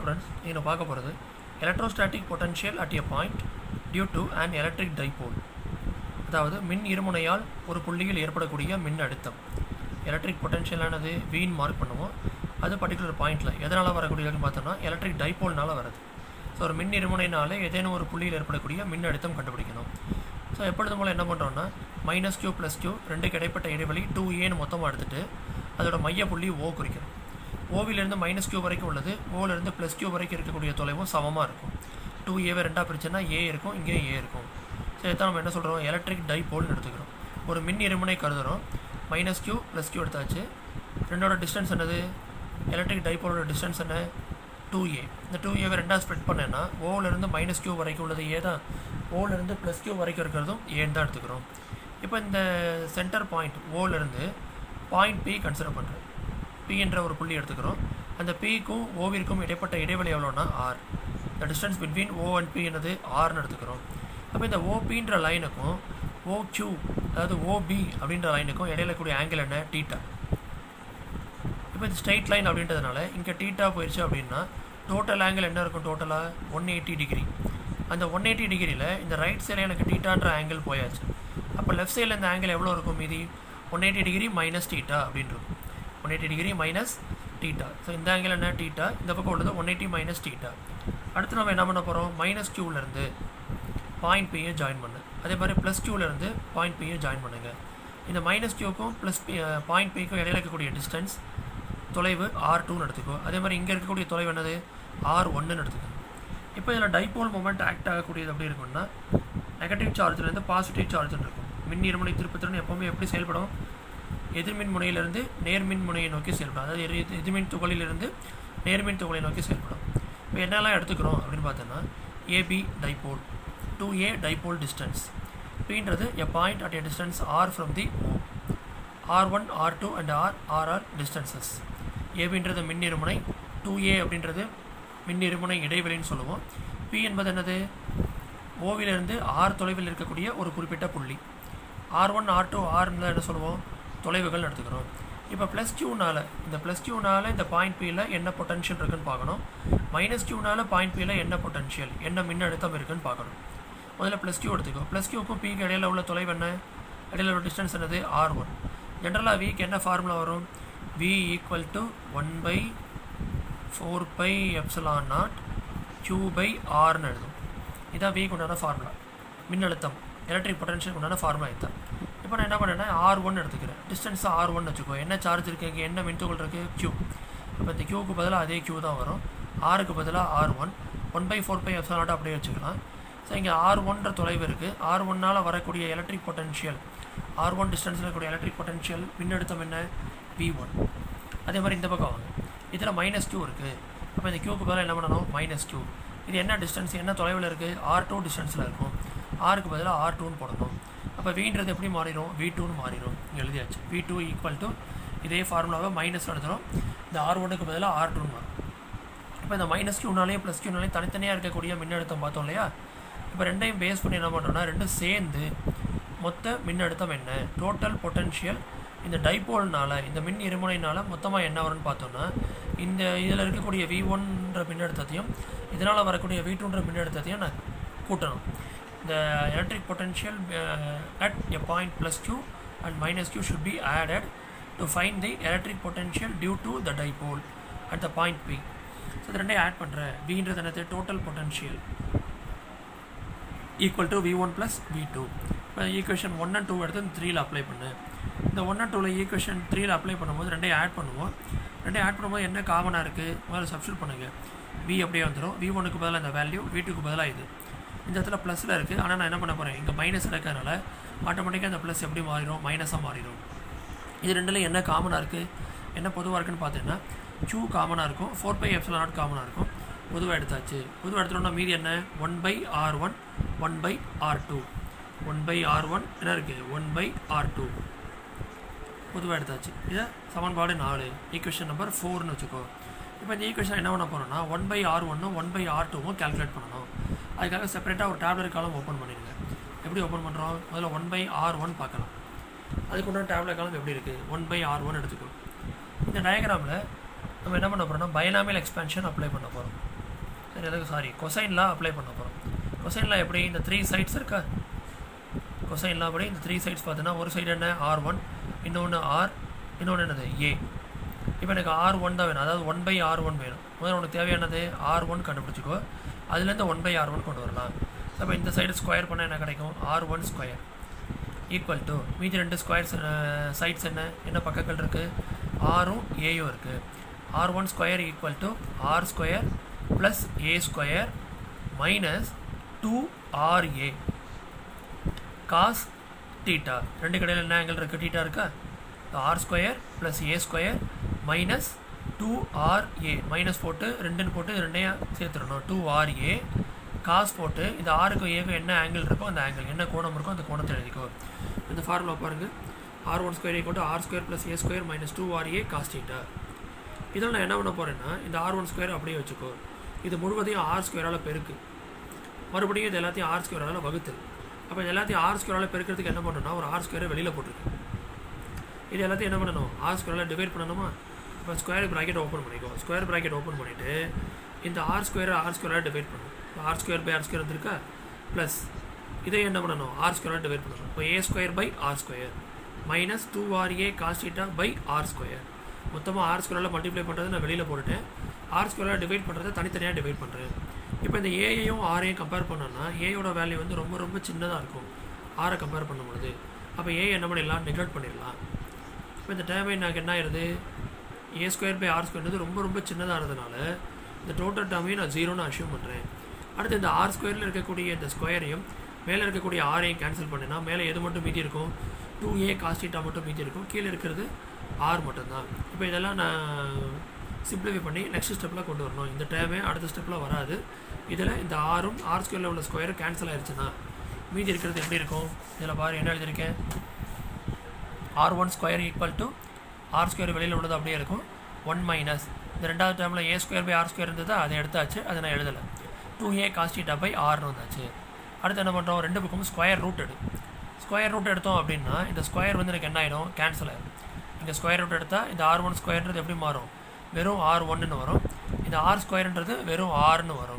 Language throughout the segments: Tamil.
ஸ்டூடெண்ட்ஸ் நீங்கள் பார்க்க போகிறது electrostatic potential at a point due to and electric dipole அதாவது மின் இருமுனையால் ஒரு புள்ளியில் ஏற்படக்கூடிய மின் அழுத்தம் எலக்ட்ரிக் பொட்டன்ஷியலானது வீண் மார்க் பண்ணுவோம் அது பர்டிகுலர் பாயிண்டில் எதனால் வரக்கூடியதுன்னு பார்த்தோம்னா எலக்ட்ரிக் டைபோல்னால வருது ஸோ ஒரு மின் இருமுனைனாலே ஏதேனும் ஒரு புள்ளியில் ஏற்படக்கூடிய மின் அழுத்தம் கண்டுபிடிக்கணும் ஸோ எப்பொழுது மூலம் என்ன பண்ணுறோம்னா மைனஸ் கியூ ப்ளஸ் கியூ ரெண்டுக்கு இடைப்பட்ட இடைவெளி டூ ஏன்னு மொத்தமாக எடுத்துகிட்டு அதோட மைய புள்ளி ஓ குறிக்கணும் ஓவிலிருந்து மைனஸ் கியூ வரைக்கும் உள்ளது ஓவிலிருந்து ப்ளஸ் கியூ வரைக்கும் இருக்கக்கூடிய தொலைவும் சமமாக இருக்கும் டூ ஏவை ரெண்டாக பிரிச்சுன்னா ஏ இருக்கும் இங்கே ஏ இருக்கும் ஸோ இதான் நம்ம என்ன சொல்கிறோம் எலக்ட்ரிக் டைபோல்னு எடுத்துக்கிறோம் ஒரு மின் இருமுனை கருதுகிறோம் மைனஸ் கியூ ப்ளஸ் கியூ எடுத்தாச்சு ரெண்டோட டிஸ்டன்ஸ் என்னது எலக்ட்ரிக் டைபோலோட டிஸ்டன்ஸ் என்ன டூ ஏ இந்த டூ ஏவை ரெண்டாக ஸ்ப்ரெட் பண்ணேன்னா ஓவிலேருந்து மைனஸ் கியூ வரைக்கும் உள்ளது ஏ தான் ஓவிலேருந்து ப்ளஸ் கியூ வரைக்கும் இருக்கிறதும் ஏன்னு தான் எடுத்துக்கிறோம் இப்போ இந்த சென்டர் பாயிண்ட் ஓவிலேருந்து பாயிண்ட் பி கன்சிடர் பண்ணுறோம் பி என்ற ஒரு புள்ளி எடுத்துக்கிறோம் அந்த பிக்கும் ஓவிற்கும் இடைப்பட்ட இடைவெளி எவ்வளோன்னா R the distance between O and P என்னது ஆர்னு எடுத்துக்கிறோம் அப்போ இந்த ஓபின்ற லைனுக்கும் ஓக்யூ அதாவது ஓபி அப்படின்ற லைனுக்கும் இடையில கூடிய ஆங்கிள் என்ன டீட்டா இப்போ இது ஸ்ட்ரைட் லைன் அப்படின்றதுனால இங்கே டீட்டா போயிடுச்சு அப்படின்னா டோட்டல் ஆங்கிள் என்ன இருக்கும் டோட்டலாக ஒன் எயிட்டி டிகிரி அந்த ஒன் எயிட்டி டிகிரியில் இந்த ரைட் சைடில் எனக்கு டீட்டான்ற ஆங்கிள் போயாச்சு அப்போ லெஃப்ட் சைடில் இந்த ஆங்கிள் எவ்வளோ இருக்கும் மீதி one eighty degree minus theta அப்படின்னு இருக்கும் one eighty degree minus theta so இந்த ஆங்கிள் என்ன டீட்டா இந்த பக்கம் உள்ளது ஒன் எயிட்டி மைனஸ் டீட்டா அடுத்து நம்ம என்ன பண்ண போகிறோம் மைனஸ் கியூலேருந்து பாயிண்ட் பியை ஜாயின் பண்ணு அதே மாதிரி ப்ளஸ் கியூலேருந்து பாயிண்ட் பியை ஜாயின் பண்ணுங்கள் இந்த மைனஸ் கியூக்கும் ப்ளஸ் பி பாயிண்ட் பிக்கும் இடையில இருக்கக்கூடிய டிஸ்டன்ஸ் தொலைவு ஆர் டூன்னு எடுத்துக்கோ அதே மாதிரி இங்கே இருக்கக்கூடிய தொலைவு என்னது ஆர் ஒன்றுன்னு எடுத்துக்கோ இப்போ இதில் டைபோல் மூமெண்ட் ஆக்ட் ஆகக்கூடியது எப்படி இருக்கும்னா நெகட்டிவ் சார்ஜ்லேருந்து பாசிட்டிவ் சார்ஜ்னு இருக்கும் மின் இருமுனை திருப்பத்திறன் எப்போவுமே எப்படி செயல்படும் எதிர்மின் முனையிலிருந்து நேர்மின் முனையை நோக்கி செயல்படும் அதாவது எதிர் எதிர்மின் துகளிலிருந்து நேர்மின் துகளை நோக்கி செயல்படும் இப்போ என்னெல்லாம் எடுத்துக்கிறோம் அப்படின்னு பார்த்தோன்னா AB dipole to a dipole distance பின்றது a point at a distance r from the O r one r two and r r r distances ஏபின்றது மின் இருமுனை டூ ஏ அப்படின்றது மின் இருமுனை இடைவெளின்னு சொல்லுவோம் பி என்பது என்னது ஓவிலிருந்து ஆர் தொலைவில் இருக்கக்கூடிய ஒரு குறிப்பிட்ட புள்ளி ஆர் ஒன் ஆர் டூ ஆர்னு என்ன சொல்லுவோம் தொலைவுகள் எடுத்துக்கிறோம் இப்போ ப்ளஸ் கியூனால் இந்த ப்ளஸ் கியூனால் இந்த பாயிண்ட் பியில் என்ன பொட்டன்ஷியல் இருக்குன்னு பார்க்கணும் மைனஸ் கியூனால் பாயிண்ட் பியில் என்ன பொட்டன்ஷியல் என்ன மின்னழுத்தம் இருக்குன்னு பார்க்கணும் முதல்ல ப்ளஸ் கியூ எடுத்துக்கோ ப்ளஸ் கியூக்கும் பிக்கு இடையில உள்ள தொலைவு என்ன இடையில உள்ள டிஸ்டன்ஸ் என்னது ஆர் ஒன் ஜென்ரலாக விக்கு என்ன ஃபார்முலா வரும் v equal to one by four by epsilon naught q by ஆர்னு எழுதும் இதான் விக்கு உண்டான ஃபார்முலா மின்னழுத்தம் எலக்ட்ரிக் பொட்டன்ஷியல் உண்டான ஃபார்முலா இதுதான் இப்போ நான் என்ன பண்ணேன்னா ஆர் ஒன் எடுத்துக்கிறேன் டிஸ்டன்ஸ் ஆர் ஒன் வச்சுக்கோ என்ன சார்ஜ் இருக்குது இங்கே என்ன மின்துகள் இருக்குது கியூ இப்போ இந்த கியூக்கு பதிலாக அதே கியூ தான் வரும் ஆருக்கு பதிலாக r one one by four by epsilon naught அப்படியே வச்சுக்கலாம் ஸோ இங்கே ஆர் ஒன்ற தொலைவு இருக்குது ஆர் ஒன்னால் வரக்கூடிய எலக்ட்ரிக் பொட்டன்ஷியல் ஆர் ஒன் டிஸ்டன்ஸில் இருக்கக்கூடிய எலக்ட்ரிக் பொட்டன்ஷியல் மின்னழுத்தம் என்ன வி ஒன் அதே மாதிரி இந்த பக்கம் வாங்க இதில் மைனஸ் கியூ இருக்குது அப்போ இந்த கியூக்கு பதிலாக என்ன பண்ணணும் மைனஸ் கியூ இது என்ன டிஸ்டன்ஸ் என்ன தொலைவில் இருக்குது ஆர் டூ டிஸ்டன்ஸில் இருக்கும் ஆருக்கு பதிலாக ஆர் டூன்னு போடணும் அப்போ வீன்றது எப்படி மாறிடும் வி டூன்னு மாறிடும் இங்கே எழுதியாச்சு வி டூ ஈக்குவல் டு இதே ஃபார்முலாவை மைனஸ் எழுதுகிறோம் இந்த ஆர் ஒனுக்கு பதிலாக ஆர் டூன்னு மாறும் இப்போ இந்த மைனஸ் கியூனாலேயும் ப்ளஸ் கியூனாலேயும் தனித்தனியாக இருக்கக்கூடிய மின்னழுத்தம் பார்த்தோம் இல்லையா இப்போ ரெண்டையும் பேஸ் பண்ணி என்ன பண்ணுறோம்னா ரெண்டும் சேர்ந்து மொத்த மின்னழுத்தம் என்ன டோட்டல் பொட்டன்ஷியல் இந்த டைபோல்னால் இந்த மின் இருமுனைனால் மொத்தமாக என்ன வரும்னு பார்த்தோம்னா இந்த இதில் இருக்கக்கூடிய வி ஒன்ற மின்னழுத்தத்தையும் இதனால் வரக்கூடிய வி டூன்ற மின்னழுத்தத்தையும் நான் கூட்டணும் the electric potential uh, at a point plus q and minus q should be added to find the electric potential due to the dipole at the point p so இது ரெண்டையும் ஆட் பண்ணுறேன் வின்றது என்னது total potential equal to v one plus v two இப்போ ஈக்குவேஷன் ஒன் அண்ட் டூ எடுத்து த்ரீயில் அப்ளை பண்ணு இந்த ஒன் அண்ட் டூவில் ஈக்குவேஷன் த்ரீயில் அப்ளை பண்ணும்போது ரெண்டையும் ஆட் பண்ணுவோம் ரெண்டையும் ஆட் பண்ணும்போது என்ன காமனாக இருக்குது முதல்ல சப்ஸ்டியூட் பண்ணுங்கள் வி அப்படியே வந்துடும் வி ஒனுக்கு பதிலாக இந்த வேல்யூ வி டூக்கு பதிலாக இது இந்த இடத்துல ப்ளஸில் இருக்குது ஆனால் நான் என்ன பண்ண போகிறேன் இங்கே மைனஸ் இருக்கிறதுனால ஆட்டோமேட்டிக்காக இந்த ப்ளஸ் எப்படி மாறிடும் மைனஸாக மாறிடும் இது ரெண்டுலையும் என்ன காமனாக இருக்குது என்ன பொதுவாக இருக்குன்னு பார்த்தீங்கன்னா க்யூ காமனாக இருக்கும் ஃபோர் பை எஃப்எல் நாட் காமனாக இருக்கும் பொதுவாக எடுத்தாச்சு பொதுவாக எடுத்துட்டோம்னா மீதி என்ன one by r one one by r two one by r one என்ன இருக்குது ஒன் பை ஆர் டூ பொதுவாக எடுத்தாச்சு இதை சமன்பாடு நாலு ஈக்குவேஷன் நம்பர் ஃபோர்னு வச்சுக்கோ இப்போ இந்த ஈக்குவேஷன் என்ன பண்ண போகிறோம்னா ஒன் பை ஆர் ஒன்னும் ஒன் பை ஆர் டூவும் கேல்குலேட் பண்ணணும் அதுக்காக செப்பரேட்டாக ஒரு டேப்லெட் காலம் ஓப்பன் பண்ணிடுங்க எப்படி ஓப்பன் பண்ணுறோம் முதல்ல ஒன் பை ஆர் ஒன் பார்க்கலாம் அதுக்கு உண்டான டேப்லெட் காலம் எப்படி இருக்குது ஒன் பை ஆர் ஒன் எடுத்துக்கோ இந்த டயக்ராமில் நம்ம என்ன பண்ண போகிறோம்னா பைனாமியல் எக்ஸ்பேன்ஷன் அப்ளை பண்ண போகிறோம் எதுக்கு சாரி கொசைன்லாம் அப்ளை பண்ண போகிறோம் கொசைன்லாம் எப்படி இந்த த்ரீ சைட்ஸ் இருக்கா கொசைன்லாம் அப்படி இந்த த்ரீ சைட்ஸ் பார்த்தீங்கன்னா ஒரு சைடு என்ன ஆர் ஒன் இன்னொன்று ஆர் இன்னொன்று என்னது ஏ இப்போ எனக்கு ஆர் ஒன் தான் வேணும் அதாவது ஒன் பை ஆர் ஒன் வேணும் முதல்ல உனக்கு தேவையானது ஆர் ஒன் கண்டுபிடிச்சிக்கோ அதுலேருந்து ஒன் பை ஆர் ஒன் கொண்டு வரலாம் ஸோ அப்போ இந்த சைடு ஸ்கொயர் பண்ணால் என்ன கிடைக்கும் r one square equal to மீதி ரெண்டு ஸ்கொயர்ஸ் சைட்ஸ் என்ன என்ன பக்கங்கள் இருக்குது ஆரும் ஏயும் இருக்குது r one square equal to r square plus a square minus two r a cos theta ரெண்டு கடையில் என்ன ஆங்கிள் இருக்குது டீட்டா இருக்கா r square plus a square minus two r a minus போட்டு ரெண்டுன்னு போட்டு இது ரெண்டையும் சேர்த்துடணும் டூ ஆர் ஏ காஸ் போட்டு இந்த ஆருக்கும் ஏக்கும் என்ன ஆங்கிள் இருக்கோ அந்த ஆங்கிள் என்ன கோணம் இருக்கோ அந்த கோணத்தை எழுதிக்கோ இந்த ஃபார்முலா பாருங்கள் r one square equal to r square plus a square minus two r a cos theta இதில் நான் என்ன பண்ண போகிறேன்னா இந்த ஆர் ஒன் ஸ்கொயர் அப்படியே வச்சுக்கோ இது முழுவதையும் ஆர் ஸ்கொயரால் பெருக்கு மறுபடியும் இது எல்லாத்தையும் ஆர் ஸ்கொயரால் வகுத்து அப்போ இது எல்லாத்தையும் ஆர் ஸ்கொயரால் பெருக்கிறதுக்கு என்ன பண்ணணும்னா ஒரு ஆர் ஸ்கொயரை வெளியில் போட்டுருக்கு இது எல்லாத்தையும் என்ன பண்ணணும் ஆர் ஸ்கொயரால் டிவைட் பண்ணணுமா இப்போ ஸ்கொயர் ப்ராக்கெட் ஓப்பன் பண்ணிக்கோ ஸ்கொயர் ப்ராக்கெட் ஓப்பன் பண்ணிவிட்டு இந்த ஆர் ஸ்கொயரை ஆர் ஸ்கொயராக டிவைட் பண்ணணும் r square by r square வந்துருக்கா ப்ளஸ் இதை என்ன பண்ணணும் ஆர் ஸ்கொயராக டிவைட் பண்ணணும் இப்போ a square by r square minus two r a cos theta by r square மொத்தமாக ஆர் ஸ்கொயரால் மல்டிப்ளை பண்ணுறது நான் வெளியில் போட்டுட்டேன் ஆர் ஸ்கொயராக டிவைட் பண்ணுறதை தனித்தனியாக டிவைட் பண்ணுறேன் இப்போ இந்த ஏயையும் ஆரையும் கம்பேர் பண்ணோன்னா ஏயோட வேல்யூ வந்து ரொம்ப ரொம்ப சின்னதாக இருக்கும் ஆரை கம்பேர் பண்ணும்பொழுது அப்போ ஏ என்ன பண்ணிடலாம் நெக்லெக்ட் பண்ணிடலாம் இப்போ இந்த டேர்மை எனக்கு என்ன ஆயிருது ஏ ஸ்கொயர் பை ஆர் ஸ்கொயர்ன்றது ரொம்ப ரொம்ப சின்னதாக இருந்ததுனால இந்த டோட்டல் டேர்மையும் நான் ஜீரோன்னு அஷ்யூம் பண்ணுறேன் அடுத்து இந்த ஆர் ஸ்கொயரில் இருக்கக்கூடிய இந்த ஸ்கொயரையும் மேலே இருக்கக்கூடிய ஆரையும் கேன்சல் பண்ணினா மேலே எது மட்டும் மீதி இருக்கும் டூ ஏ காஸ்டீட்டா மட்டும் மீதி இருக்கும் கீழே இருக்கிறது ஆர் மட்டும்தான் இப்போ இதெல்லாம் நான் சிம்பிளிஃபை பண்ணி நெக்ஸ்ட் ஸ்டெப்பில் கொண்டு வரணும் இந்த டேர்மே அடுத்த ஸ்டெப்பில் வராது இதில் இந்த ஆரும் ஆர் ஸ்கொயரில் உள்ள ஸ்கொயரும் கேன்சல் ஆயிடுச்சுன்னா மீதி இருக்கிறது எப்படி இருக்கும் இதில் பாரு என்ன எழுதியிருக்கேன் r one square equal to r square வெளியில் உள்ளது அப்படியே இருக்கும் ஒன் மைனஸ் இந்த ரெண்டாவது டேர்மில் a square by r square இருந்தது அதை எடுத்தாச்சு அதை நான் எழுதலை டூ ஏ காஸ்டீட்டா பை ஆர்னு வந்தாச்சு அடுத்து என்ன பண்ணுறோம் ரெண்டு பக்கமும் ஸ்கொயர் ரூட் எடு ஸ்கொயர் ரூட் எடுத்தோம் அப்படின்னா இந்த ஸ்கொயர் வந்து எனக்கு என்ன ஆகிடும் கேன்சல் ஆகிடும் இங்கே ஸ்கொயர் ரூட் எடுத்தால் இந்த ஆர் ஒன் ஸ்கொயர்ன்றது எப்படி மாறும் வெறும் ஆர் ஒன்றுன்னு வரும் இந்த ஆர் ஸ்கொயர்ன்றது வெறும் ஆர்னு வரும்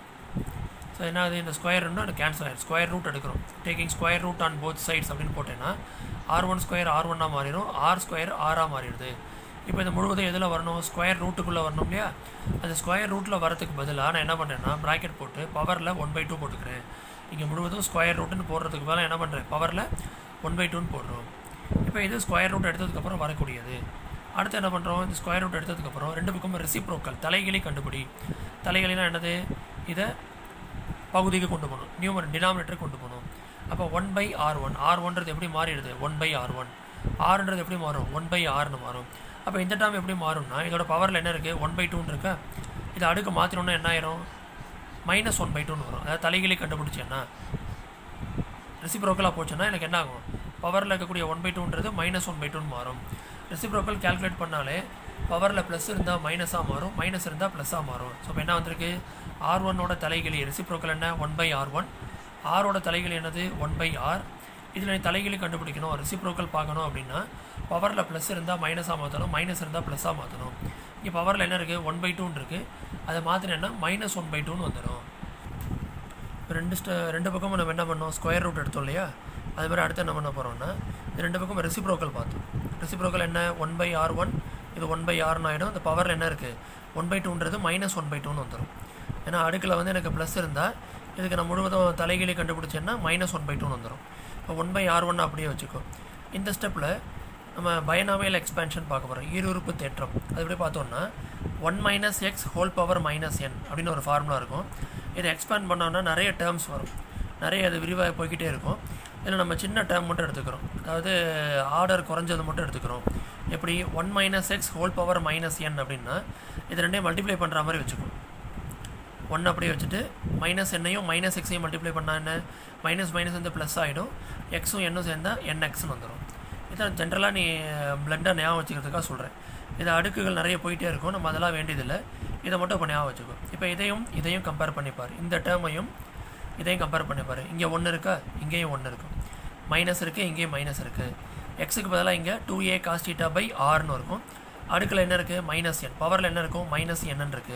ஸோ என்ன அது இந்த ஸ்கொயர் ரெண்டும் எனக்கு கேன்சல் ஆகிடும் ஸ்கொயர் ரூட் எடுக்கிறோம் taking square root on both sides அப்படின்னு போட்டேன்னா ஆர் ஒன் ஸ்கொயர் ஆர் ஒன்னாக மாறிடும் ஆர் ஸ்கொயர் ஆராக மாறிடுது இப்போ இந்த முழுவதும் எதில் வரணும் ஸ்கொயர் ரூட்டுக்குள்ளே வரணும் இல்லையா அந்த ஸ்கொயர் ரூட்டில் வரதுக்கு பதிலாக நான் என்ன பண்ணுறேன்னா ப்ராக்கெட் போட்டு பவரில் ஒன் பை டூ போட்டுக்கிறேன் இங்கே முழுவதும் ஸ்கொயர் ரூட்டுன்னு போடுறதுக்கு பதிலாக என்ன பண்ணுறேன் பவரில் ஒன் பை டூன்னு போடுறோம் இப்போ இது ஸ்கொயர் ரூட் எடுத்ததுக்கப்புறம் வரக்கூடியது அடுத்து என்ன பண்ணுறோம் இந்த ஸ்கொயர் ரூட் எடுத்ததுக்கப்புறம் ரெண்டு பக்கமும் ரெசிப்ரோக்கல் தலைகளை கண்டுபிடி தலைகளினா என்னது இதை பகுதிக்கு கொண்டு போகணும் நியூமர் டினாமினேட்டர் கொண்டு போகணும் அப்போ one by r one r ஒன்றது எப்படி மாறிடுது ஒன் பை ஆர் ஒன் ஆறுன்றது எப்படி மாறும் ஒன் பை ஆர்னு மாறும் அப்போ இந்த டேர்ம் எப்படி மாறும்னா இதோட பவரில் என்ன இருக்குது ஒன் பை டூன்னு இருக்கா இதை அடுக்கு மாற்றினோன்னா என்ன ஆயிரும் மைனஸ் ஒன் பை டூன்னு வரும் அதாவது தலைகளை கண்டுபிடிச்சேன்னா ரெசிப்ரோக்கலாக போச்சுன்னா எனக்கு என்ன ஆகும் பவரில் இருக்கக்கூடிய ஒன் பை டூன்றது மைனஸ் ஒன் பை டூன்னு மாறும் ரெசிப்ரோக்கல் கேல்குலேட் பண்ணாலே பவரில் ப்ளஸ் இருந்தால் மைனஸாக மாறும் மைனஸ் இருந்தால் ப்ளஸ்ஸாக மாறும் ஸோ இப்போ என்ன வந்திருக்கு ஆர் ஒன்னோட தலைகளி ரெசிப்ரோக்கல் என்ன ஒன் பை ஆர் ஒன் ஆரோட தலைகள் என்னது ஒன் பை ஆர் இதில் நீ தலைகளை கண்டுபிடிக்கணும் ரெசிப்ரோக்கல் பார்க்கணும் அப்படின்னா பவரில் ப்ளஸ் இருந்தால் மைனஸாக மாற்றணும் மைனஸ் இருந்தால் ப்ளஸ்ஸாக மாற்றணும் இங்கே பவரில் என்ன இருக்குது ஒன் பை டூன்னு இருக்குது அதை மாற்றினேன்னா மைனஸ் ஒன் பை டூன்னு வந்துடும் ரெண்டு ஸ்ட ரெண்டு பக்கமும் நம்ம என்ன பண்ணோம் ஸ்கொயர் ரூட் எடுத்தோம் இல்லையா அது மாதிரி அடுத்து என்ன பண்ண போகிறோம்னா இது ரெண்டு பக்கம் ரெசிப்ரோக்கல் பார்த்தோம் ரெசிப்ரோக்கல் என்ன ஒன் பை ஆர் ஒன் இது ஒன் பை ஆர்னு ஆகிடும் இந்த பவரில் என்ன இருக்குது ஒன் பை டூன்றது மைனஸ் ஒன் பை டூன்னு வந்துடும் ஏன்னா அடுக்கில் வந்து எனக்கு ப்ளஸ் இருந்தால் இதுக்கு நான் முழுவதும் தலைகளை கண்டுபிடிச்சேன்னா மைனஸ் ஒன் பை டூன்னு வந்துடும் இப்போ ஒன் பை ஆர் ஒன் அப்படியே வச்சுக்கோ இந்த ஸ்டெப்பில் நம்ம பைனாமியல் எக்ஸ்பேன்ஷன் பார்க்க போகிறோம் ஈருறுப்பு தேற்றம் அது எப்படி பார்த்தோம்னா one minus x whole power minus n அப்படின்னு ஒரு ஃபார்முலா இருக்கும் இதை எக்ஸ்பேண்ட் பண்ணோன்னா நிறைய டேர்ம்ஸ் வரும் நிறைய அது விரிவாக போய்கிட்டே இருக்கும் இதில் நம்ம சின்ன டேர்ம் மட்டும் எடுத்துக்கிறோம் அதாவது ஆர்டர் குறைஞ்சது மட்டும் எடுத்துக்கிறோம் எப்படி one minus x whole power minus n அப்படின்னா இது ரெண்டையும் மல்டிப்ளை பண்ணுற மாதிரி வச்சுக்கணும் ஒன் அப்படியே வச்சுட்டு மைனஸ் என்னையும் மைனஸ் எக்ஸையும் மல்டிப்ளை பண்ணால் என்ன மைனஸ் மைனஸ் வந்து ப்ளஸ் ஆகிடும் எக்ஸும் என்னும் சேர்ந்தால் என் எக்ஸ்னு வந்துடும் இதான் ஜென்ரலாக நீ பிளட்டாக ஞாபகம் வச்சுக்கிறதுக்காக சொல்கிறேன் இது அடுக்குகள் நிறைய போயிட்டே இருக்கும் நம்ம அதெல்லாம் வேண்டியதில்லை இதை மட்டும் இப்போ ஞாபகம் வச்சுக்கோ இப்போ இதையும் இதையும் கம்பேர் பண்ணிப்பார் இந்த டேர்மையும் இதையும் கம்பேர் பண்ணிப்பார் இங்கே ஒன்று இருக்கா இங்கேயும் ஒன்று இருக்கும் மைனஸ் இருக்குது இங்கேயும் மைனஸ் இருக்குது எக்ஸுக்கு பதிலாக இங்கே டூ ஏ காஸ்டீட்டா பை ஆர்னு இருக்கும் அடுக்கில் என்ன இருக்குது மைனஸ் என் பவரில் என்ன இருக்கும் மைனஸ் என்னன்னு இருக்குது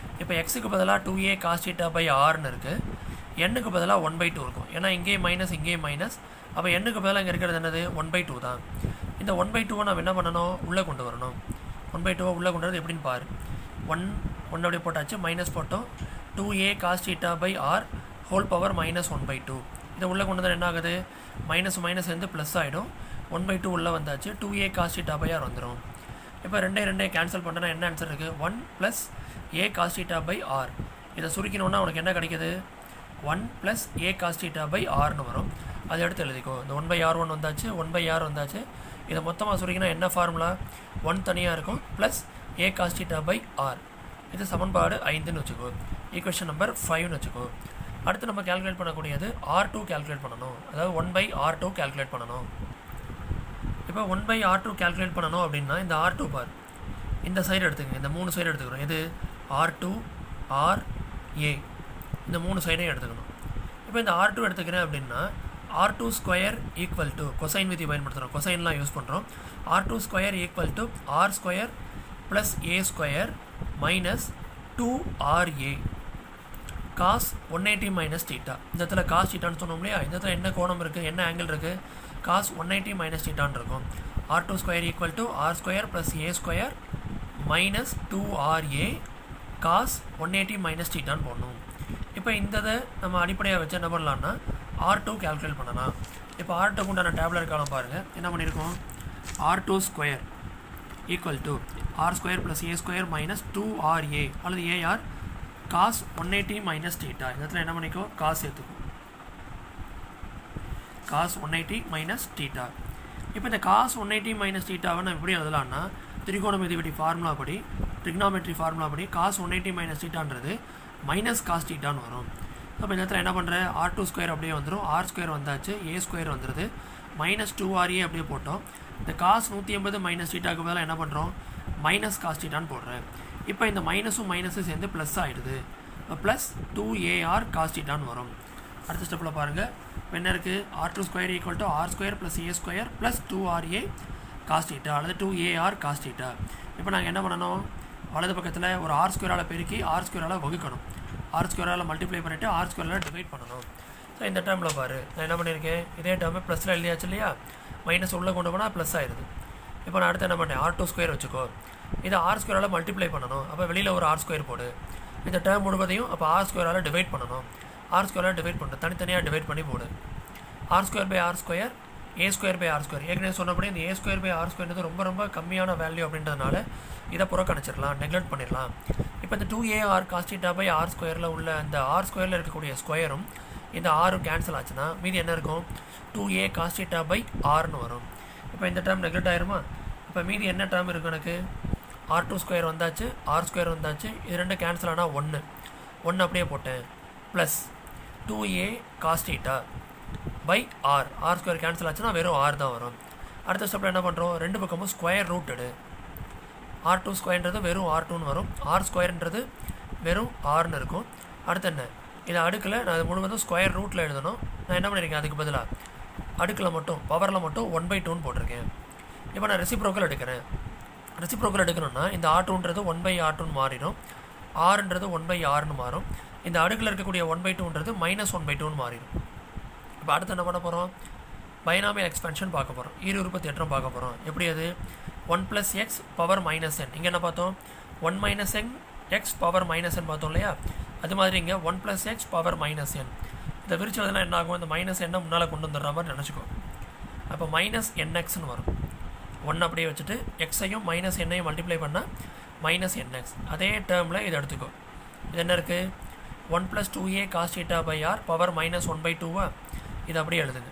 இப்போ எக்ஸுக்கு பதிலாக two a cos theta by ஆர்னு இருக்குது எண்ணுக்கு பதிலாக ஒன் பை டூ இருக்கும் ஏன்னா இங்கேயும் மைனஸ் இங்கேயும் மைனஸ் அப்போ எண்ணுக்கு பதிலாக இங்கே இருக்கிறது என்னது ஒன் பை டூ தான் இந்த ஒன் பை டூவை நம்ம என்ன பண்ணணும் உள்ளே கொண்டு வரணும் ஒன் பை டூவை உள்ளே கொண்டு வரது எப்படின்னு பாரு ஒன் ஒன் அப்படியே போட்டாச்சு மைனஸ் போட்டோம் two a cos theta by r whole power minus one by two இதை உள்ளே கொண்டு வந்தால் என்ன ஆகுது மைனஸ் மைனஸ் வந்து ப்ளஸ் ஆகிடும் ஒன் பை டூ உள்ளே வந்தாச்சு two a cos theta by r வந்துடும் இப்போ ரெண்டே ரெண்டே கேன்சல் பண்ணனா என்ன ஆன்சர் இருக்குது one plus a cos theta by r இதை சுருக்கணுன்னா உனக்கு என்ன கிடைக்குது one plus a cos theta by ஆர்னு வரும் அதை எடுத்து எழுதிக்கோ இந்த ஒன் பை ஆர் ஒன் வந்தாச்சு ஒன் பை ஆர் வந்தாச்சு இதை மொத்தமாக சுருக்கினா என்ன ஃபார்முலா ஒன் தனியாக இருக்கும் plus a cos theta by r இது சமன்பாடு ஐந்துன்னு வச்சுக்கோ ஈக்குவேஷன் நம்பர் ஃபைவ்னு வச்சுக்கோ அடுத்து நம்ம கேல்குலேட் பண்ணக்கூடியது ஆர் டூ கேல்குலேட் பண்ணணும் அதாவது one by r two calculate பண்ணணும் இப்போ one by r two calculate பண்ணணும் அப்படின்னா இந்த ஆர் டூ பார் இந்த சைடு எடுத்துக்கங்க இந்த மூணு சைடு எடுத்துக்கிறோம் இது ஆர் டூ ஆர் ஏ இந்த மூணு சைடையும் எடுத்துக்கணும் இப்போ இந்த ஆர் டூ எடுத்துக்கிறேன் அப்படின்னா r two square equal to cosine விதி பயன்படுத்துகிறோம் கொசைன்லாம் யூஸ் பண்ணுறோம் r two square equal to r square plus a square minus two r a cos one eighty minus theta இந்த இடத்துல காஸ் டீட்டான்னு சொன்னோம் இல்லையா இந்த இடத்துல என்ன கோணம் இருக்குது என்ன ஆங்கிள் இருக்குது காஸ் ஒன் எயிட்டி மைனஸ் டீட்டான்னு இருக்கும் r two square equal to r square plus a square minus two r a cos one eighty minus டீட்டான்னு போடணும் இப்போ இந்த இதை நம்ம அடிப்படையாக வச்சு என்ன பண்ணலாம்னா ஆர் டூ கேல்குலேட் பண்ணலாம் இப்போ ஆர் டூக்கு உண்டான டேப்லெட் காலம் பாருங்கள் என்ன பண்ணியிருக்கோம் r two square equal to r square plus a square minus two r a அல்லது a r cos one eighty minus theta இந்த இடத்துல என்ன பண்ணிக்கோ காஸ் சேர்த்துக்கும் காஸ் ஒன் எயிட்டி மைனஸ் டீட்டா இப்போ இந்த காஸ் ஒன் எயிட்டி மைனஸ் டீட்டாவை நம்ம எப்படி எழுதலாம்னா திரிகோணமிதி விதி ஃபார்முலா படி ட்ரிக்னாமெட்ரி ஃபார்முலா படி காஸ் ஒன் எயிட்டி மைனஸ் டீட்டான்றது மைனஸ் காஸ் டீட்டான்னு வரும் அப்போ இந்த இடத்துல என்ன பண்ணுற ஆர் டூ ஸ்கொயர் அப்படியே வந்துடும் ஆர் ஸ்கொயர் வந்தாச்சு ஏ ஸ்கொயர் வந்துடுது மைனஸ் டூ ஆர் ஏ அப்படியே போட்டோம் இந்த காஸ் நூற்றி எண்பது மைனஸ் டீட்டாக்கு பதிலாக என்ன பண்ணுறோம் மைனஸ் காஸ் டீட்டான்னு போடுறேன் இப்போ இந்த மைனஸும் மைனஸும் சேர்ந்து ப்ளஸ் ஆகிடுது இப்போ ப்ளஸ் டூ ஏஆர் காஸ் டீட்டான்னு வரும் அடுத்த ஸ்டெப்பில் பாருங்கள் என்ன இருக்குது r two square equal to r square plus a square plus two r a cos theta அல்லது டூ ஏஆர் காஸ் டீட்டா இப்போ நாங்கள் என்ன பண்ணணும் வலது பக்கத்தில் ஒரு ஆர் ஸ்கொயரால் பெருக்கி ஆர் ஸ்கொயரால் வகுக்கணும் ஆர் ஸ்கொயரால் மல்டிப்ளை பண்ணிவிட்டு ஆர் ஸ்கொயரால் டிவைட் பண்ணணும் ஸோ இந்த டேர்மில் பாரு நான் என்ன பண்ணியிருக்கேன் இதே டேர்மே ப்ளஸில் எழுதியாச்சு இல்லையா மைனஸ் உள்ளே கொண்டு போனால் ப்ளஸ் ஆயிடுது இப்போ நான் அடுத்து என்ன பண்ணேன் ஆர் டூ ஸ்கொயர் வச்சுக்கோ இதை ஆர் ஸ்கொயரால் மல்டிப்ளை பண்ணணும் அப்போ வெளியில் ஒரு ஆர் ஸ்கொயர் போடு இந்த டேர்ம் முழுவதையும் அப்போ ஆர் ஸ்கொயரால் டிவைட் பண்ணணும் ஆர் ஸ்கொயரால் டிவைட் பண்ணு தனித்தனியாக டிவைட் பண்ணி போடு r square by r square a square by r square ஏற்கனவே சொன்னபடி இந்த ஏ ஸ்கொயர் பை ஆர் ஸ்கொயர்ன்றது ரொம்ப ரொம்ப கம்மியான வேல்யூ அப்படின்றதுனால இதை புறக்கணிச்சிடலாம் நெக்லெக்ட் பண்ணிடலாம் இப்போ இந்த two a r cos theta by r ஸ்கொயரில் உள்ள அந்த ஆர் ஸ்கொயரில் இருக்கக்கூடிய ஸ்கொயரும் இந்த ஆரும் கேன்சல் ஆச்சுன்னா மீதி என்ன இருக்கும் டூ ஏ காஸ்டிட்டா பை ஆர்னு வரும் இப்போ இந்த டேர்ம் நெக்லெக்ட் ஆயிருமா இப்போ மீதி என்ன டேர்ம் இருக்கும் எனக்கு ஆர் டூ ஸ்கொயர் வந்தாச்சு ஆர் ஸ்கொயர் வந்தாச்சு இது ரெண்டு கேன்சல் ஆனால் ஒன்று ஒன்று அப்படியே போட்டேன் plus two a cos theta by r r square cancel ஆச்சுன்னா வெறும் ஆர் தான் வரும் அடுத்த ஸ்டெப்பில் என்ன பண்ணுறோம் ரெண்டு பக்கமும் ஸ்கொயர் ரூட்டடு ஆர் டூ ஸ்கொயர்ன்றது வெறும் ஆர் டூன்னு வரும் ஆர் ஸ்கொயர்ன்றது வெறும் ஆர்னு இருக்கும் அடுத்து என்ன இதை அடுக்கில் நான் இது முழுவதும் ஸ்கொயர் ரூட்டில் எழுதணும் நான் என்ன பண்ணியிருக்கேன் அதுக்கு பதிலாக அடுக்கில் மட்டும் பவரில் மட்டும் ஒன் பை டூன்னு போட்டிருக்கேன் இப்போ நான் ரெசிப்ரோக்கல் எடுக்கிறேன் ரெசிப்ரோக்கல் எடுக்கணும்னா இந்த ஆர் டூன்றது ஒன் பை ஆர் டூன்னு மாறிடும் ஆறுன்றது ஒன் பை ஆர்னு மாறும் இந்த அடுக்கில் இருக்கக்கூடிய ஒன் பை டூன்றது மைனஸ் ஒன் பை டூன்னு மாறிடும் இப்போ அடுத்து என்ன பண்ண போகிறோம் பைனாமியல் எக்ஸ்பென்ஷன் பார்க்க போகிறோம் ஈரு உற்பத்தி ஏற்றம் பார்க்க போகிறோம் எப்படி அது one plus x power minus n இங்கே என்ன பார்த்தோம் one minus n x power minus n பார்த்தோம் இல்லையா அது மாதிரி இங்கே one plus x power minus n இந்த விரிச்சதுனா என்ன ஆகும் இந்த மைனஸ் எண்ணை முன்னால் கொண்டு வந்துடுற மாதிரி நினச்சிக்கோ அப்போ மைனஸ் என்எக்ஸ்னு வரும் ஒன் அப்படியே வச்சுட்டு எக்ஸையும் மைனஸ் எண்ணையும் மல்டிப்ளை பண்ணால் மைனஸ் என்எக்ஸ் அதே டேர்மில் இதை எடுத்துக்கோ இது என்ன இருக்குது one plus two a cos theta by r power minus one by டூவா இது அப்படியே எழுதுங்க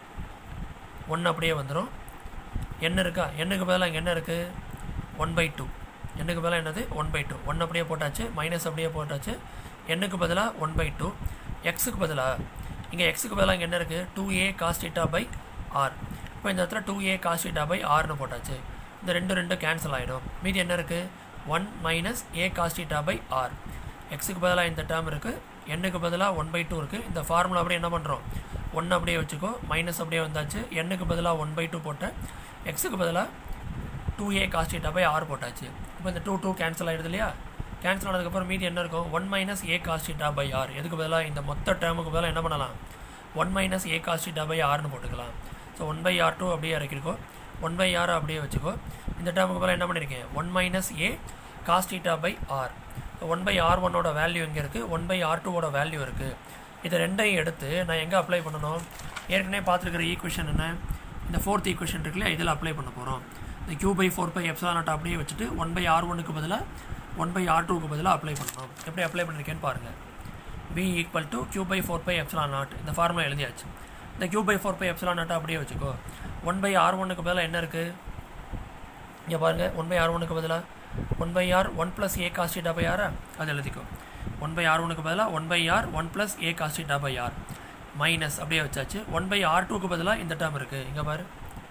ஒன்று அப்படியே வந்துடும் என்ன இருக்கா எண்ணுக்கு பதிலாக இங்கே என்ன இருக்குது ஒன் பை டூ எண்ணுக்கு பதிலாக என்னது ஒன் பை டூ ஒன் அப்படியே போட்டாச்சு மைனஸ் அப்படியே போட்டாச்சு எண்ணுக்கு பதிலாக ஒன் பை டூ எக்ஸுக்கு பதிலாக இங்கே எக்ஸுக்கு பதிலாக இங்கே என்ன இருக்குது two a cos theta by r இப்போ இந்த இடத்துல two a cos theta by ஆர்னு போட்டாச்சு இந்த ரெண்டு ரெண்டு கேன்சல் ஆகிடும் மீதி என்ன இருக்குது one minus a cos theta by r எக்ஸுக்கு பதிலாக இந்த டேர்ம் இருக்குது எண்ணுக்கு பதிலாக ஒன் பை டூ இருக்குது இந்த ஃபார்முலா அப்படியே என்ன பண்ணுறோம் ஒன்று அப்படியே வச்சுக்கோ மைனஸ் அப்படியே வந்தாச்சு எண்ணுக்கு பதிலாக ஒன் பை டூ போட்டேன் எக்ஸுக்கு பதிலாக two a cos theta by r போட்டாச்சு இப்போ இந்த டூ டூ கேன்சல் ஆகிடுது இல்லையா கேன்சல் ஆனதுக்கப்புறம் மீதி என்ன இருக்கும் one minus a cos theta by r எதுக்கு பதிலாக இந்த மொத்த டேர்முக்கு பதிலாக என்ன பண்ணலாம் one minus a cos theta by ஆர்னு போட்டுக்கலாம் so one by r two அப்படியே இறக்கிருக்கோ ஒன் பை ஆர் அப்படியே வச்சுக்கோ இந்த டேர்முக்கு பதிலாக என்ன பண்ணியிருக்கேன் one minus a cos theta by r one by r ஒன்னோட வேல்யூ எங்கே இருக்குது ஒன் பை ஆர் டூவோட வேல்யூ இருக்குது இதை ரெண்டையும் எடுத்து நான் எங்கே அப்ளை பண்ணணும் ஏற்கனவே பார்த்துருக்கிற ஈக்குவேஷன் என்ன இந்த ஃபோர்த் ஈக்குவேஷன் இருக்குல்ல இதில் அப்ளை பண்ண போகிறோம் இந்த q by four by epsilon naught அப்படியே வச்சுட்டு ஒன் பை ஆர் ஒனுக்கு பதிலாக ஒன் பை ஆர் டூக்கு பதிலாக அப்ளை பண்ணணும் எப்படி அப்ளை பண்ணியிருக்கேன்னு பாருங்கள் p equal to q by four by epsilon naught இந்த ஃபார்முலா எழுதியாச்சு இந்த q by four by epsilon நாட்டை அப்படியே வச்சுக்கோ ஒன் பை ஆர் ஒனுக்கு பதிலாக என்ன இருக்குது இங்கே பாருங்கள் ஒன் பை ஆர் ஒனுக்கு பதிலாக one by r one plus a cos theta by ஆரா அது எழுதிக்கோ ஒன் பை ஆர் ஒனுக்கு பதிலாக one by r one plus a cos theta by r minus அப்படியே வச்சாச்சு ஒன் பை ஆர் டூக்கு பதிலாக இந்த டேர்ம் இருக்குது இங்கே பாரு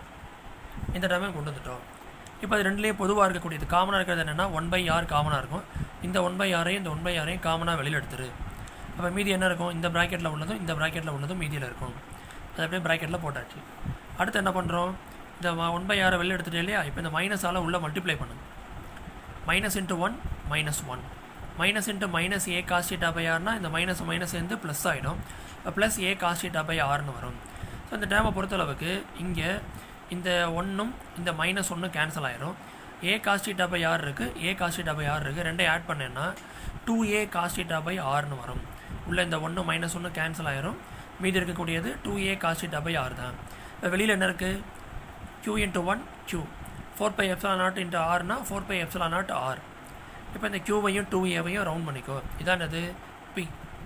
இந்த டேர்மே கொண்டு வந்துட்டோம் இப்போ அது ரெண்டுலேயும் பொதுவாக இருக்கக்கூடியது காமனாக இருக்கிறது என்னென்னா ஒன் பை ஆர் காமனாக இருக்கும் இந்த ஒன் பை ஆரையும் இந்த ஒன் பை ஆரையும் காமனாக வெளியில் எடுத்துரு அப்போ மீதி என்ன இருக்கும் இந்த ப்ராக்கெட்டில் உள்ளதும் இந்த ப்ராக்கெட்டில் உள்ளதும் மீதியில் இருக்கும் அது அப்படியே ப்ராக்கெட்டில் போட்டாச்சு அடுத்து என்ன பண்ணுறோம் இந்த ஒன் பை ஆரை வெளியில் எடுத்துட்டே இல்லையா இப்போ இந்த மைனஸால் உள்ளே மல்டிப்ளை பண்ணுங்க minus into one minus one minus into minus a cos theta by ஆர்னா இந்த மைனஸ் மைனஸ் சேர்ந்து ப்ளஸ் ஆகிடும் ப்ளஸ் ஏ காஸ்டிட்டா பை ஆர்னு வரும் ஸோ இந்த டேமை பொறுத்தளவுக்கு இங்கே இந்த ஒன்றும் இந்த மைனஸ் ஒன்று கேன்சல் ஆயிரும் ஏ காஸ்டிட்டா பை ஆர் இருக்குது ஏ காஸ்டிட்டா பை ஆர் இருக்குது ரெண்டையும் ஆட் பண்ணேன்னா டூ ஏ காஸ்டிட்டா பை ஆர்னு வரும் உள்ள இந்த ஒன்று மைனஸ் ஒன்று கேன்சல் ஆயிரும் மீதி இருக்கக்கூடியது two a cos theta by r தான் இப்போ வெளியில் என்ன இருக்குது q into one q four by epsilon naught into ஆர்னா four by epsilon naught r இப்போ இந்த க்யூவையும் டூ ஏவையும் ரவுண்ட் பண்ணிக்கோ இதான் அது பி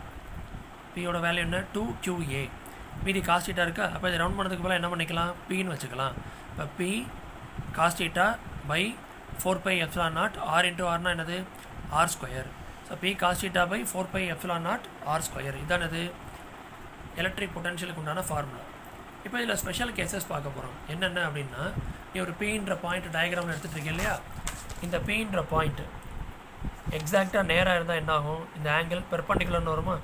பியோட வேல்யூ என்ன டூ க்யூ ஏ மீதி காஸ்டீட்டா இருக்கா அப்போ இதை ரவுண்ட் பண்ணதுக்கு பதிலாக என்ன பண்ணிக்கலாம் பின்னு வச்சுக்கலாம் இப்போ p cos theta by four by epsilon naught r into ஆர்னா என்னது r square so p cos theta by four by epsilon naught r square இதான் அது எலக்ட்ரிக் பொட்டன்ஷியலுக்கு உண்டான ஃபார்முலா இப்போ இதில் ஸ்பெஷல் கேசஸ் பார்க்க போகிறோம் என்னென்ன அப்படின்னா நீ ஒரு பீன்ற பாயிண்ட் டயக்ராம் எடுத்துகிட்டு இருக்கீங்க இல்லையா இந்த பீன்ற பாயிண்ட் எக்ஸாக்டாக நேராக இருந்தால் என்ன ஆகும் இந்த ஆங்கிள் பெர்பண்டிகுலர்னு வருமா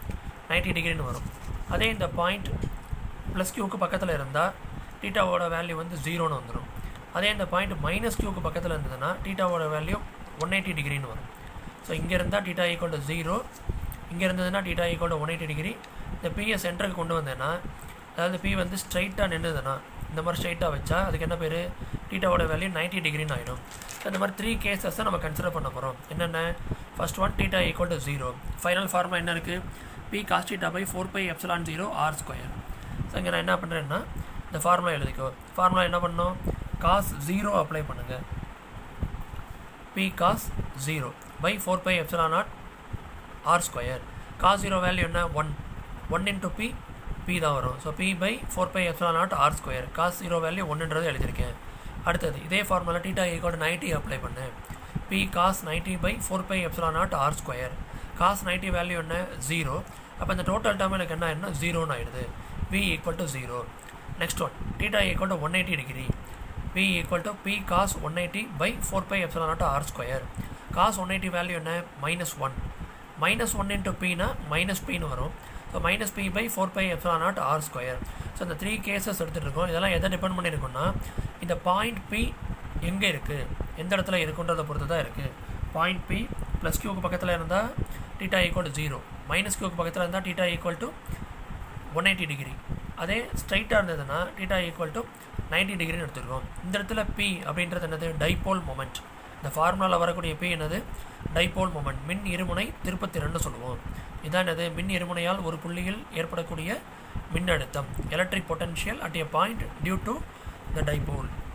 90 டிகிரின்னு வரும் அதே இந்த பாயிண்ட் ப்ளஸ் கியூக்கு பக்கத்தில் இருந்தால் டீட்டாவோட வேல்யூ வந்து ஜீரோன்னு வந்துடும் அதே இந்த பாயிண்ட் மைனஸ் கியூக்கு பக்கத்தில் இருந்ததுன்னா டீட்டாவோட வேல்யூ ஒன் எயிட்டி டிகிரின்னு வரும் ஸோ இங்கே இருந்தால் டீட்டா ஈக்குவல் டு ஜீரோ இங்கே இருந்ததுன்னா theta equal to one eighty degree இந்த பியை சென்டருக்கு கொண்டு வந்தேன்னா அதாவது பி வந்து ஸ்ட்ரைட்டாக நின்றுதுன்னா இந்த மாதிரி ஸ்ட்ரைட்டாக வச்சா அதுக்கு என்ன பேர் டீட்டாவோட வேல்யூ 90 டிகிரின்னு ஆகிடும் ஸோ இந்த மாதிரி த்ரீ கேசஸை நம்ம கன்சிடர் பண்ண போகிறோம் என்னென்ன first one theta equal to zero final formula என்ன இருக்குது p cos theta by four by epsilon zero r square so இங்கே நான் என்ன பண்ணுறேன்னா இந்த ஃபார்முலா எழுதிக்கோ ஃபார்முலா என்ன பண்ணணும் காஸ் ஜீரோ அப்ளை பண்ணுங்கள் p cos zero by four by epsilon naught r square cos zero value என்ன one one into p p தான் வரும் so p by four by epsilon naught r square cos zero value ஒன்றுன்றது எழுதியிருக்கேன் அடுத்தது இதே formula theta equal ninety apply பண்ணு p cos ninety by four by epsilon naught r square cos ninety value என்ன ஜீரோ அப்போ இந்த டோட்டல் டேர்ம் எனக்கு என்ன ஆயிடுனா ஜீரோன்னு ஆயிடுது p equal to zero next one theta equal to one eighty degree p equal to p cos one eighty by four by epsilon naught r square cos one eighty value என்ன minus one minus one into பினா மைனஸ் பின்னு வரும் so minus p by four by epsilon naught r square so இந்த த்ரீ கேசஸ் எடுத்துகிட்டு இருக்கோம் இதெல்லாம் எதை டிபெண்ட் பண்ணியிருக்கோம்னா இந்த பாயிண்ட் பி எங்கே இருக்குது எந்த இடத்துல இருக்குன்றதை பொறுத்து தான் இருக்குது பாயிண்ட் பி ப்ளஸ் கியூக்கு பக்கத்தில் இருந்தால் theta equal to zero minus கியூக்கு பக்கத்தில் இருந்தால் theta equal to one eighty degree அதே ஸ்ட்ரைட்டாக இருந்ததுன்னா டீட்டா ஈக்குவல் டு நைன்டி டிகிரின்னு எடுத்துருக்கோம் இந்த இடத்துல பி அப்படின்றது என்னது டைபோல் மொமெண்ட் இந்த ஃபார்முலாவில் வரக்கூடிய பி என்னது டைபோல் மொமெண்ட் மின் இருமுனை திருப்பத்திறன்னு சொல்லுவோம் இதான் என்னது மின் இருமுனையால் ஒரு புள்ளியில் ஏற்படக்கூடிய மின்னழுத்தம் electric potential at a point due to the dipole